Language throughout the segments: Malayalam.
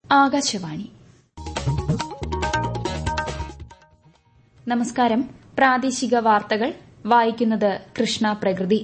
ആകാശവാണി നമസ്കാരം പ്രാദേശിക വാർത്തകൾ വായിക്കുന്നത് കൃഷ്ണ പ്രകൃതി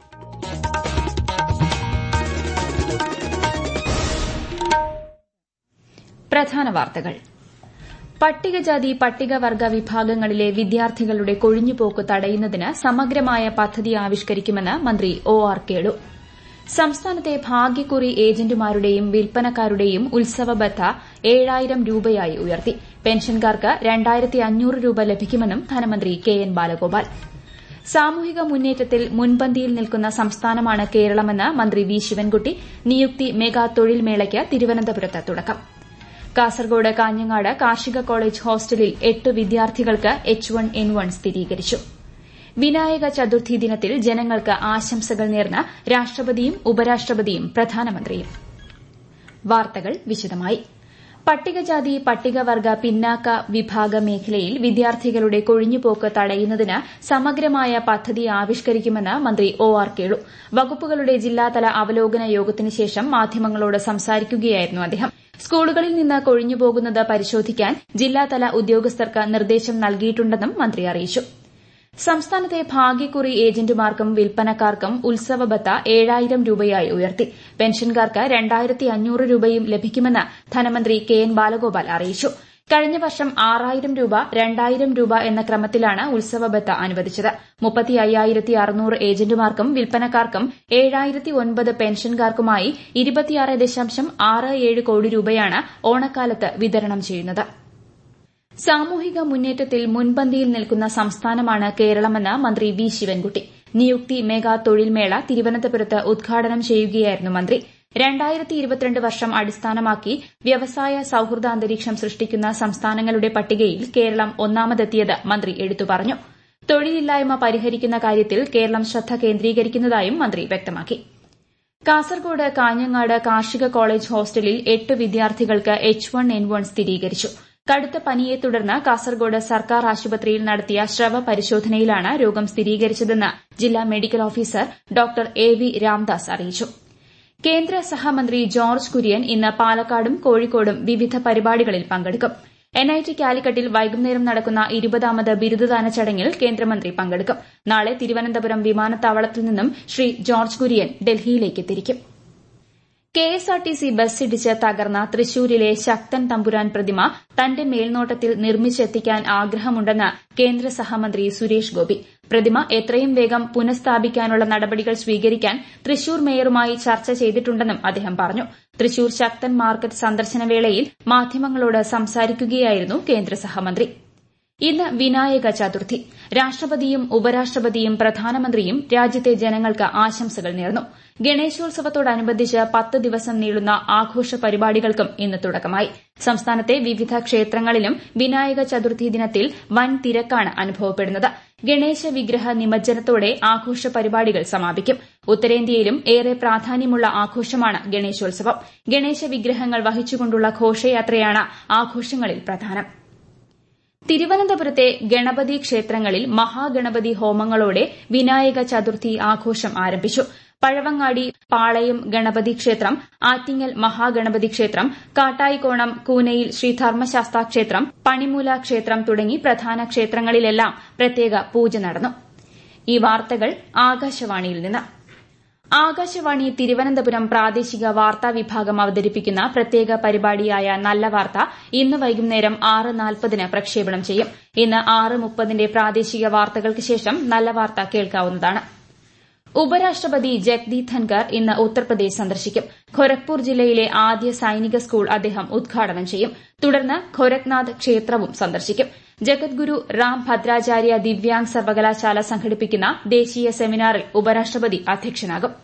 പ്രധാന വാർത്തകൾ പട്ടികജാതി പട്ടികവർഗ വിഭാഗങ്ങളിലെ വിദ്യാർത്ഥികളുടെ കൊഴിഞ്ഞുപോക്ക് തടയുന്നതിന് സമഗ്രമായ പദ്ധതി ആവിഷ്കരിക്കുമെന്ന് മന്ത്രി ഒ ആർ കേളു സംസ്ഥാനത്തെ ഭാഗ്യക്കുറി ഏജന്റുമാരുടെയും വിൽപ്പനക്കാരുടെയും ഉത്സവ ബത്ത ഏഴായിരം രൂപയായി ഉയർത്തി പെൻഷൻകാർക്ക് രണ്ടായിരത്തി അഞ്ഞൂറ് രൂപ ലഭിക്കുമെന്നും ധനമന്ത്രി കെ എൻ ബാലഗോപാൽ സാമൂഹിക മുന്നേറ്റത്തിൽ മുൻപന്തിയിൽ നിൽക്കുന്ന സംസ്ഥാനമാണ് കേരളമെന്ന് മന്ത്രി വി ശിവൻകുട്ടി നിയുക്തി മെഗാ തൊഴിൽ മേളയ്ക്ക് തിരുവനന്തപുരത്ത് തുടക്കം കാസർഗോഡ് കാഞ്ഞങ്ങാട് കാർഷിക കോളേജ് ഹോസ്റ്റലിൽ എട്ട് വിദ്യാർത്ഥികൾക്ക് എച്ച് വൺ എൻ വൺ സ്ഥിരീകരിച്ചു വിനായക ചതുർത്ഥി ദിനത്തിൽ ജനങ്ങൾക്ക് ആശംസകൾ നേർന്ന് രാഷ്ട്രപതിയും ഉപരാഷ്ട്രപതിയും പ്രധാനമന്ത്രിയും വാർത്തകൾ വിശദമായി പട്ടികജാതി പട്ടികവർഗ പിന്നാക്ക വിഭാഗ മേഖലയിൽ വിദ്യാർത്ഥികളുടെ കൊഴിഞ്ഞുപോക്ക് തടയുന്നതിന് സമഗ്രമായ പദ്ധതി ആവിഷ്കരിക്കുമെന്ന് മന്ത്രി ഒ ആർ കേളു വകുപ്പുകളുടെ ജില്ലാതല അവലോകന യോഗത്തിന് ശേഷം മാധ്യമങ്ങളോട് സംസാരിക്കുകയായിരുന്നു അദ്ദേഹം സ്കൂളുകളിൽ നിന്ന് കൊഴിഞ്ഞുപോകുന്നത് പരിശോധിക്കാൻ ജില്ലാതല ഉദ്യോഗസ്ഥർക്ക് നിർദ്ദേശം നൽകിയിട്ടുണ്ടെന്നും മന്ത്രി അറിയിച്ചു സംസ്ഥാനത്തെ ഭാഗ്യക്കുറി ഏജന്റുമാർക്കും വിൽപ്പനക്കാർക്കും ഉത്സവ ബത്ത ഏഴായിരം രൂപയായി ഉയർത്തി പെൻഷൻകാർക്ക് രണ്ടായിരത്തി അഞ്ഞൂറ് രൂപയും ലഭിക്കുമെന്ന് ധനമന്ത്രി കെ എൻ ബാലഗോപാൽ അറിയിച്ചു കഴിഞ്ഞ വർഷം ആറായിരം രൂപ രണ്ടായിരം രൂപ എന്ന ക്രമത്തിലാണ് ഉത്സവ ബത്ത അനുവദിച്ചത് മുപ്പത്തി അയ്യായിരത്തി അറുന്നൂറ് ഏജന്റുമാർക്കും വിൽപ്പനക്കാർക്കും ഏഴായിരത്തി ഒൻപത് പെൻഷൻകാർക്കുമായി ഇരുപത്തിയാറ് ദശാംശം ആറ് ഏഴ് കോടി രൂപയാണ് ഓണക്കാലത്ത് വിതരണം ചെയ്യുന്നത് സാമൂഹിക മുന്നേറ്റത്തിൽ മുൻപന്തിയിൽ നിൽക്കുന്ന സംസ്ഥാനമാണ് കേരളമെന്ന് മന്ത്രി വി ശിവൻകുട്ടി നിയുക്തി മെഗാ തൊഴിൽ മേള തിരുവനന്തപുരത്ത് ഉദ്ഘാടനം ചെയ്യുകയായിരുന്നു മന്ത്രി രണ്ടായിരത്തി ഇരുപത്തിരണ്ട് വർഷം അടിസ്ഥാനമാക്കി വ്യവസായ സൌഹൃദ അന്തരീക്ഷം സൃഷ്ടിക്കുന്ന സംസ്ഥാനങ്ങളുടെ പട്ടികയിൽ കേരളം ഒന്നാമതെത്തിയത് മന്ത്രി എടുത്തു പറഞ്ഞു തൊഴിലില്ലായ്മ പരിഹരിക്കുന്ന കാര്യത്തിൽ കേരളം ശ്രദ്ധ കേന്ദ്രീകരിക്കുന്നതായും മന്ത്രി വ്യക്തമാക്കി കാസർഗോഡ് കാഞ്ഞങ്ങാട് കാർഷിക കോളേജ് ഹോസ്റ്റലിൽ എട്ട് വിദ്യാർത്ഥികൾക്ക് എച്ച് വൺ എൻ വൺ സ്ഥിരീകരിച്ചു കടുത്ത പനിയെ തുടർന്ന് കാസർഗോഡ് സർക്കാർ ആശുപത്രിയിൽ നടത്തിയ സ്രവ പരിശോധനയിലാണ് രോഗം സ്ഥിരീകരിച്ചതെന്ന് ജില്ലാ medical officer doctor A V Ramdas അറിയിച്ചു കേന്ദ്ര സഹമന്ത്രി ജോർജ് കുര്യൻ ഇന്ന് പാലക്കാടും കോഴിക്കോടും വിവിധ പരിപാടികളിൽ പങ്കെടുക്കും എൻഐടി കാലിക്കറ്റിൽ വൈകുന്നേരം നടക്കുന്ന ഇരുപതാമത് ബിരുദദാന ചടങ്ങിൽ കേന്ദ്രമന്ത്രി പങ്കെടുക്കും നാളെ തിരുവനന്തപുരം വിമാനത്താവളത്തിൽ നിന്നും ശ്രീ ജോർജ് കുര്യൻ ഡൽഹിയിലേക്ക് തിരിക്കും കെഎസ്ആർടിസി ബസ്സിടിച്ച് തകർന്ന തൃശൂരിലെ ശക്തൻ തമ്പുരാൻ പ്രതിമ തന്റെ മേൽനോട്ടത്തിൽ നിർമ്മിച്ചെത്തിക്കാൻ ആഗ്രഹമുണ്ടെന്ന് കേന്ദ്ര സഹമന്ത്രി സുരേഷ് ഗോപി പ്രതിമ എത്രയും വേഗം പുനഃസ്ഥാപിക്കാനുള്ള നടപടികൾ സ്വീകരിക്കാൻ തൃശൂർ മേയറുമായി ചർച്ച ചെയ്തിട്ടുണ്ടെന്നും അദ്ദേഹം പറഞ്ഞു തൃശൂർ ശക്തൻ മാർക്കറ്റ് സന്ദർശന വേളയിൽ മാധ്യമങ്ങളോട് സംസാരിക്കുകയായിരുന്നു കേന്ദ്ര സഹമന്ത്രി ഇന്ന് വിനായക ചതുർത്ഥി രാഷ്ട്രപതിയും ഉപരാഷ്ട്രപതിയും പ്രധാനമന്ത്രിയും രാജ്യത്തെ ജനങ്ങൾക്ക് ആശംസകൾ നേർന്നു ഗണേശോത്സവത്തോടനുബന്ധിച്ച് പത്ത് ദിവസം നീളുന്ന ആഘോഷ പരിപാടികൾക്കും ഇന്ന് തുടക്കമായി സംസ്ഥാനത്തെ വിവിധ ക്ഷേത്രങ്ങളിലും വിനായക ചതുർത്ഥി ദിനത്തിൽ വൻ തിരക്കാണ് അനുഭവപ്പെടുന്നത് ഗണേശ വിഗ്രഹ നിമജ്ജനത്തോടെ ആഘോഷ പരിപാടികൾ സമാപിക്കും ഉത്തരേന്ത്യയിലും ഏറെ പ്രാധാന്യമുള്ള ആഘോഷമാണ് ഗണേശോത്സവം ഗണേശ വിഗ്രഹങ്ങൾ വഹിച്ചുകൊണ്ടുള്ള ഘോഷയാത്രയാണ് ആഘോഷങ്ങളിൽ പ്രധാനം തിരുവനന്തപുരത്തെ ഗണപതി ക്ഷേത്രങ്ങളിൽ മഹാഗണപതി ഹോമങ്ങളോടെ വിനായക ചതുർത്ഥി ആഘോഷം ആരംഭിച്ചു പഴവങ്ങാടി പാളയം ഗണപതി ക്ഷേത്രം ആറ്റിങ്ങൽ മഹാഗണപതി ക്ഷേത്രം കാട്ടായിക്കോണം കൂനയിൽ ശ്രീ ധർമ്മശാസ്താ ക്ഷേത്രം പണിമൂല ക്ഷേത്രം തുടങ്ങി പ്രധാന ക്ഷേത്രങ്ങളിലെല്ലാം പ്രത്യേക പൂജ നടന്നു ഈ വാർത്തകൾ ആകാശവാണിയിൽ നിന്ന് ആകാശവാണി തിരുവനന്തപുരം പ്രാദേശിക വാർത്താ വിഭാഗം അവതരിപ്പിക്കുന്ന പ്രത്യേക പരിപാടിയായ നല്ല വാർത്ത ഇന്ന് വൈകുന്നേരം ആറ് നാൽപ്പതിന് പ്രക്ഷേപണം ചെയ്യും ഇന്ന് ആറ് മുപ്പതിന്റെ പ്രാദേശിക വാർത്തകൾക്ക് ശേഷം നല്ല വാർത്ത കേൾക്കാവുന്നതാണ് ഉപരാഷ്ട്രപതി ജഗ്ദീപ് ധൻകർ ഇന്ന് ഉത്തർപ്രദേശ് സന്ദർശിക്കും ഖൊരഗ്പൂർ ജില്ലയിലെ ആദ്യ സൈനിക സ്കൂൾ അദ്ദേഹം ഉദ്ഘാടനം ചെയ്യും തുടർന്ന് ഖൊരഗ്നാഥ് ക്ഷേത്രവും സന്ദർശിക്കും ജഗദ്ഗുരു റാം ഭദ്രാചാര്യ ദിവ്യാംഗ് സർവകലാശാല സംഘടിപ്പിക്കുന്ന ദേശീയ സെമിനാറിൽ ഉപരാഷ്ട്രപതി അധ്യക്ഷനാകും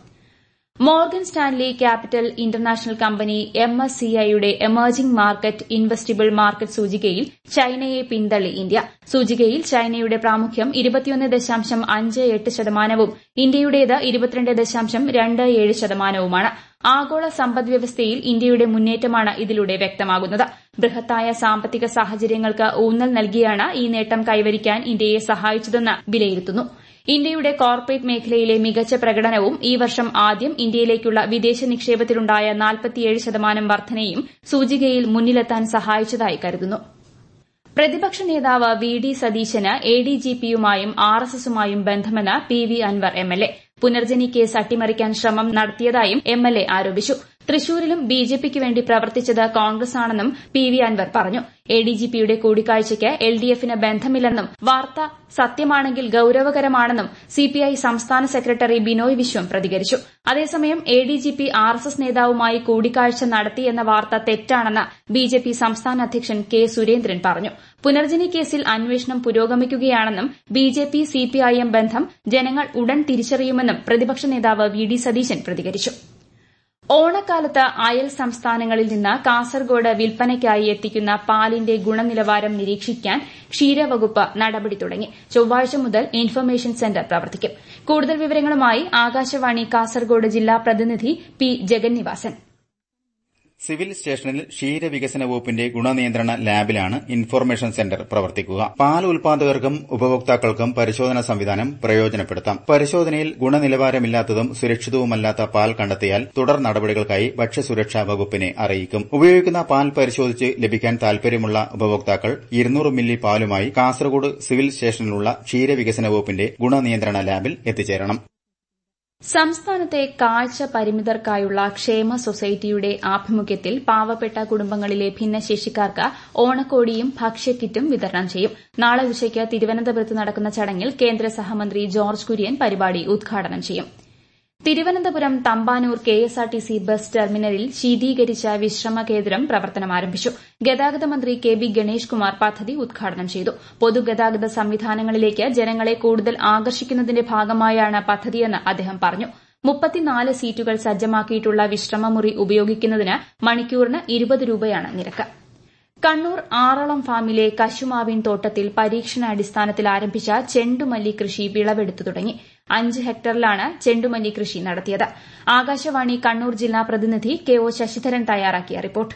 Morgan Stanley Capital International company M S C ഐയുടെ എമർജിംഗ് മാർക്കറ്റ് ഇൻവെസ്റ്റിബിൾ മാർക്കറ്റ് സൂചികയിൽ ചൈനയെ പിന്തള്ളി ഇന്ത്യ സൂചികയിൽ ചൈനയുടെ പ്രാമുഖ്യം ഇരുപത്തിയൊന്ന് ദശാംശം അഞ്ച് എട്ട് ശതമാനവും ഇന്ത്യയുടേത് ഇരുപത്തിരണ്ട് ദശാംശം രണ്ട് ഏഴ് ശതമാനവുമാണ് ആഗോള സമ്പദ്വ്യവസ്ഥയിൽ ഇന്ത്യയുടെ മുന്നേറ്റമാണ് ഇതിലൂടെ വ്യക്തമാകുന്നത് ബൃഹത്തായ സാമ്പത്തിക സാഹചര്യങ്ങൾക്ക് ഊന്നൽ നൽകിയാണ് ഈ നേട്ടം കൈവരിക്കാൻ ഇന്ത്യയെ സഹായിച്ചതെന്ന് വിലയിരുത്തുന്നു ഇന്ത്യയുടെ കോർപ്പറേറ്റ് മേഖലയിലെ മികച്ച പ്രകടനവും ഈ വർഷം ആദ്യം ഇന്ത്യയിലേക്കുള്ള വിദേശ നിക്ഷേപത്തിലുണ്ടായ നാൽപ്പത്തിയേഴ് ശതമാനം വർധനയും സൂചികയിൽ മുന്നിലെത്താൻ സഹായിച്ചതായി കരുതുന്നു പ്രതിപക്ഷ നേതാവ് വി ഡി സതീശന് എ ഡി ജി പിയുമായും ആർ എസ് എസുമായും ബന്ധമെന്ന് P V Anvar M L A Punarjani case അട്ടിമറിക്കാൻ ശ്രമം നടത്തിയതായും എം എൽ എ ആരോപിച്ചു തൃശൂരിലും ബി ജെ പിക്ക് വേണ്ടി പ്രവർത്തിച്ചത് കോൺഗ്രസാണെന്നും പി വി അൻവർ പറഞ്ഞു എ ഡി ജി പിയുടെ കൂടിക്കാഴ്ചയ്ക്ക് എൽ ഡി എഫിന് ബന്ധമില്ലെന്നും വാർത്ത സത്യമാണെങ്കിൽ ഗൌരവകരമാണെന്നും സിപിഐ സംസ്ഥാന സെക്രട്ടറി ബിനോയ് വിശ്വം പ്രതികരിച്ചു അതേസമയം A D G P R S S നേതാവുമായി കൂടിക്കാഴ്ച നടത്തിയെന്ന വാർത്ത തെറ്റാണെന്ന് ബി ജെ പി സംസ്ഥാന അധ്യക്ഷൻ കെ സുരേന്ദ്രൻ പറഞ്ഞു പുനർജനി കേസിൽ അന്വേഷണം പുരോഗമിക്കുകയാണെന്നും ബി ജെ പി സിപിഐഎം ബന്ധം ജനങ്ങൾ ഉടൻ തിരിച്ചറിയുമെന്നും പ്രതിപക്ഷ നേതാവ് വി ഡി സതീശൻ പ്രതികരിച്ചു ഓണക്കാലത്ത് അയൽ സംസ്ഥാനങ്ങളിൽ നിന്ന് കാസർഗോഡ് വിൽപ്പനയ്ക്കായി എത്തിക്കുന്ന പാലിന്റെ ഗുണനിലവാരം നിരീക്ഷിക്കാൻ ക്ഷീരവകുപ്പ് നടപടി തുടങ്ങി ചൊവ്വാഴ്ച മുതൽ ഇൻഫർമേഷൻ സെന്റർ പ്രവർത്തിക്കും കൂടുതൽ വിവരങ്ങളുമായി ആകാശവാണി കാസർഗോഡ് ജില്ലാ പ്രതിനിധി പി ജഗന്നിവാസൻ സിവിൽ സ്റ്റേഷനിൽ ക്ഷീരവികസന വകുപ്പിന്റെ ഗുണനിയന്ത്രണ ലാബിലാണ് ഇൻഫർമേഷൻ സെന്റർ പ്രവർത്തിക്കുക പാൽ ഉൽപാദകർക്കും ഉപഭോക്താക്കൾക്കും പരിശോധനാ സംവിധാനം പ്രയോജനപ്പെടുത്താം പരിശോധനയിൽ ഗുണനിലവാരമില്ലാത്തതും സുരക്ഷിതവുമല്ലാത്ത പാൽ കണ്ടെത്തിയാൽ തുടർ നടപടികൾക്കായി ഭക്ഷ്യസുരക്ഷാ വകുപ്പിനെ അറിയിക്കും ഉപയോഗിക്കുന്ന പാൽ പരിശോധിച്ച് ലഭിക്കാൻ താൽപര്യമുള്ള ഉപഭോക്താക്കൾ ഇരുന്നൂറ് മില്ലി പാലുമായി കാസർഗോഡ് സിവിൽ സ്റ്റേഷനിലുള്ള ക്ഷീരവികസന വകുപ്പിന്റെ ഗുണനിയന്ത്രണ ലാബിൽ എത്തിച്ചേരണം സംസ്ഥാനത്തെ കാഴ്ച പരിമിതർക്കായുള്ള ക്ഷേമ സൊസൈറ്റിയുടെ ആഭിമുഖ്യത്തിൽ പാവപ്പെട്ട കുടുംബങ്ങളിലെ ഭിന്നശേഷിക്കാർക്ക് ഓണക്കോടിയും ഭക്ഷ്യക്കിറ്റും വിതരണം ചെയ്യും നാളെ ഉച്ചയ്ക്ക് തിരുവനന്തപുരത്ത് നടക്കുന്ന ചടങ്ങിൽ കേന്ദ്ര സഹമന്ത്രി ജോർജ് കുര്യൻ പരിപാടി ഉദ്ഘാടനം ചെയ്യും തിരുവനന്തപുരം തമ്പാനൂർ കെഎസ്ആർടിസി ബസ് ടെർമിനലിൽ ശീതീകരിച്ച വിശ്രമ കേന്ദ്രം പ്രവർത്തനം ആരംഭിച്ചു ഗതാഗത മന്ത്രി കെ ബി ഗണേഷ് കുമാർ പദ്ധതി ഉദ്ഘാടനം ചെയ്തു പൊതുഗതാഗത സംവിധാനങ്ങളിലേക്ക് ജനങ്ങളെ കൂടുതൽ ആകർഷിക്കുന്നതിന്റെ ഭാഗമായാണ് പദ്ധതിയെന്ന് അദ്ദേഹം പറഞ്ഞു മുപ്പത്തിനാല് സീറ്റുകൾ സജ്ജമാക്കിയിട്ടുള്ള വിശ്രമമുറി ഉപയോഗിക്കുന്നതിന് മണിക്കൂറിന് ഇരുപത് രൂപയാണ് നിരക്ക് കണ്ണൂർ ആറളം ഫാമിലെ കശുമാവിൻ തോട്ടത്തിൽ പരീക്ഷണാടിസ്ഥാനത്തിൽ ആരംഭിച്ച ചെണ്ടുമല്ലി കൃഷി വിളവെടുത്തു തുടങ്ങി അഞ്ച് ഹെക്ടറിലാണ് ചെണ്ടുമല്ലി കൃഷി നടത്തിയത് ആകാശവാണി കണ്ണൂർ ജില്ലാ പ്രതിനിധി കെ ഒ ശശിധരൻ തയ്യാറാക്കിയ റിപ്പോർട്ട്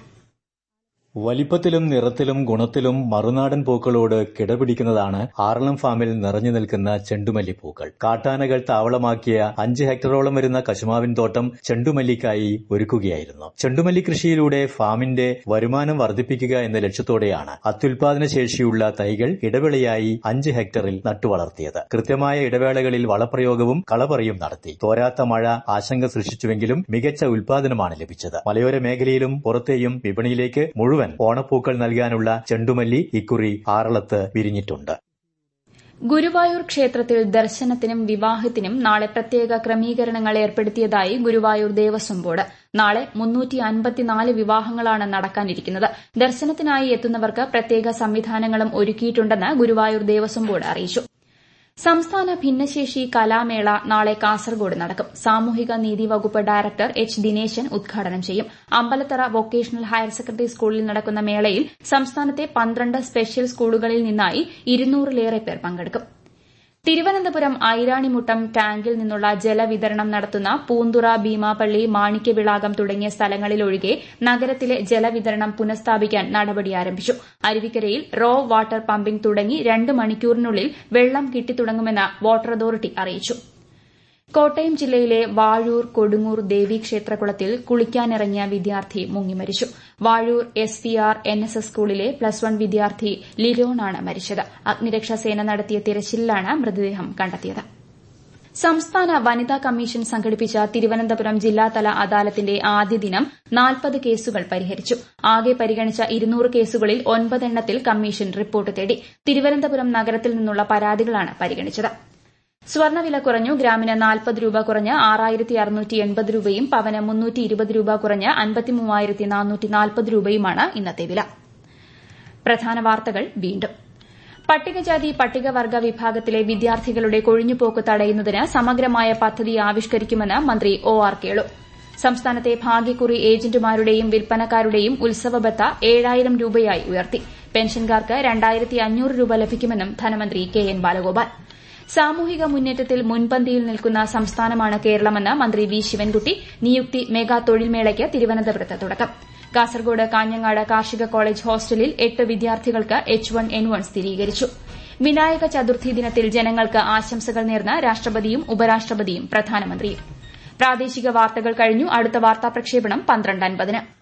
വലിപ്പത്തിലും നിറത്തിലും ഗുണത്തിലും മറുനാടൻ പൂക്കളോട് കിടപിടിക്കുന്നതാണ് ആറളം ഫാമിൽ നിറഞ്ഞു നിൽക്കുന്ന ചെണ്ടുമല്ലി പൂക്കൾ കാട്ടാനകൾ താവളമാക്കിയ അഞ്ച് ഹെക്ടറോളം വരുന്ന കശുമാവിൻ തോട്ടം ചെണ്ടുമല്ലിക്കായി ഒരുക്കുകയായിരുന്നു ചെണ്ടുമല്ലി കൃഷിയിലൂടെ ഫാമിന്റെ വരുമാനം വർദ്ധിപ്പിക്കുക എന്ന ലക്ഷ്യത്തോടെയാണ് അത്യുൽപാദന ശേഷിയുള്ള തൈകൾ ഇടവേളയായി അഞ്ച് ഹെക്ടറിൽ നട്ടുവളർത്തിയത് കൃത്യമായ ഇടവേളകളിൽ വളപ്രയോഗവും കളപറിയും നടത്തി തോരാത്ത മഴ ആശങ്ക സൃഷ്ടിച്ചുവെങ്കിലും മികച്ച ഉൽപാദനമാണ് ലഭിച്ചത് മലയോര മേഖലയിലും പുറത്തെയും വിപണിയിലേക്ക് മുഴുവൻ ഓണപ്പൂക്കൾ നൽകാനുള്ള ചെണ്ടുമല്ലി ഇക്കുറി ആറളത്ത് വിരിഞ്ഞിട്ടുണ്ട് ഗുരുവായൂർ ക്ഷേത്രത്തിൽ ദർശനത്തിനും വിവാഹത്തിനും നാളെ പ്രത്യേക ക്രമീകരണങ്ങൾ ഏർപ്പെടുത്തിയതായി ഗുരുവായൂർ ദേവസ്വം ബോർഡ് നാളെ മുന്നൂറ്റി അൻപത്തിനാല് വിവാഹങ്ങളാണ് നടക്കാനിരിക്കുന്നത് ദർശനത്തിനായി എത്തുന്നവർക്ക് പ്രത്യേക സംവിധാനങ്ങളും ഒരുക്കിയിട്ടുണ്ടെന്ന് ഗുരുവായൂർ ദേവസ്വം ബോർഡ് അറിയിച്ചു സംസ്ഥാന ഭിന്നശേഷി കലാമേള നാളെ കാസർഗോഡ് നടക്കും സാമൂഹിക നീതി വകുപ്പ് ഡയറക്ടർ എച്ച് ദിനേശൻ ഉദ്ഘാടനം ചെയ്യും അമ്പലത്തറ വൊക്കേഷണൽ ഹയർ സെക്കൻഡറി സ്കൂളിൽ നടക്കുന്ന മേളയിൽ സംസ്ഥാനത്തെ പന്ത്രണ്ട് സ്പെഷ്യൽ സ്കൂളുകളിൽ നിന്നായി ഇരുന്നൂറിലേറെ പേർ പങ്കെടുക്കും തിരുവനന്തപുരം ഐരാണിമുട്ടം ടാങ്കിൽ നിന്നുള്ള ജലവിതരണം നടത്തുന്ന പൂന്തുറ ഭീമാപള്ളി മാണിക്യവിളാകം തുടങ്ങിയ സ്ഥലങ്ങളിലൊഴികെ നഗരത്തിലെ ജലവിതരണം പുനഃസ്ഥാപിക്കാൻ നടപടി ആരംഭിച്ചു അരുവിക്കരയിൽ റോ വാട്ടർ പമ്പിംഗ് തുടങ്ങി രണ്ട് മണിക്കൂറിനുള്ളിൽ വെള്ളം കിട്ടിത്തുടങ്ങുമെന്ന് വാട്ടർ അതോറിറ്റി അറിയിച്ചു കോട്ടയം ജില്ലയിലെ വാഴൂർ കൊടുങ്ങൂർ ദേവീക്ഷേത്രകുളത്തിൽ കുളിക്കാനിറങ്ങിയ വിദ്യാർത്ഥി മുങ്ങിമരിച്ചു Vazhoor S V R N S S സ്കൂളിലെ പ്ലസ് വൺ വിദ്യാർത്ഥി ലിരോണാണ് മരിച്ചത് അഗ്നിരക്ഷാസേന നടത്തിയ തിരച്ചിലിലാണ് മൃതദേഹം കണ്ടെത്തിയത് സംസ്ഥാന വനിതാ കമ്മീഷൻ സംഘടിപ്പിച്ച തിരുവനന്തപുരം ജില്ലാതല അദാലത്തിന്റെ ആദ്യ ദിനം നാൽപ്പത് കേസുകൾ പരിഹരിച്ചു ആകെ പരിഗണിച്ച ഇരുന്നൂറ് കേസുകളിൽ ഒൻപതെണ്ണത്തിൽ കമ്മീഷൻ റിപ്പോർട്ട് തേടി തിരുവനന്തപുരം നഗരത്തിൽ നിന്നുള്ള പരാതികളാണ് പരിഗണിച്ചത് സ്വർണ്ണവില കുറഞ്ഞു ഗ്രാമിന് നാൽപ്പത് രൂപ കുറഞ്ഞ് ആറായിരത്തി അറുന്നൂറ്റി എൺപത് രൂപയും പവന് മുന്നൂറ്റി ഇരുപത് രൂപ കുറഞ്ഞ് അൻപത്തി മൂവായിരത്തി നാനൂറ്റി നാൽപ്പത് രൂപയുമാണ് ഇന്നത്തെ വില പ്രധാന വാർത്തകൾ വീണ്ടും പട്ടികജാതി പട്ടികവർഗ വിഭാഗത്തിലെ വിദ്യാർത്ഥികളുടെ കൊഴിഞ്ഞുപോക്ക് തടയുന്നതിന് സമഗ്രമായ പദ്ധതി ആവിഷ്കരിക്കുമെന്ന് മന്ത്രി ഒ ആർ കേളു സംസ്ഥാനത്തെ ഭാഗ്യക്കുറി ഏജന്റുമാരുടെയും വിൽപ്പനക്കാരുടെയും ഉത്സവബത്ത ഏഴായിരം രൂപയായി ഉയർത്തി പെൻഷൻകാർക്ക് രണ്ടായിരത്തി അഞ്ഞൂറ് രൂപ ലഭിക്കുമെന്നും ധനമന്ത്രി കെ എൻ ബാലഗോപാൽ സാമൂഹിക മുന്നേറ്റത്തിൽ മുൻപന്തിയിൽ നിൽക്കുന്ന സംസ്ഥാനമാണ് കേരളമെന്ന് മന്ത്രി വി ശിവൻകുട്ടി നിയുക്തി മെഗാ തൊഴിൽമേളയ്ക്ക് തിരുവനന്തപുരത്ത് തുടക്കം കാസർഗോഡ് കാഞ്ഞങ്ങാട് കാർഷിക കോളേജ് ഹോസ്റ്റലിൽ എട്ട് വിദ്യാർത്ഥികൾക്ക് എച്ച് വൺ എൻ വൺ സ്ഥിരീകരിച്ചു വിനായക ചതുർത്ഥി ദിനത്തിൽ ജനങ്ങൾക്ക് ആശംസകൾ നേർന്ന് രാഷ്ട്രപതിയും ഉപരാഷ്ട്രപതിയും പ്രധാനമന്ത്രിയും പ്രാദേശിക വാർത്തകൾ കഴിഞ്ഞു അടുത്ത വാർത്താ പ്രക്ഷേപണം പന്ത്രണ്ട് അൻപതിന്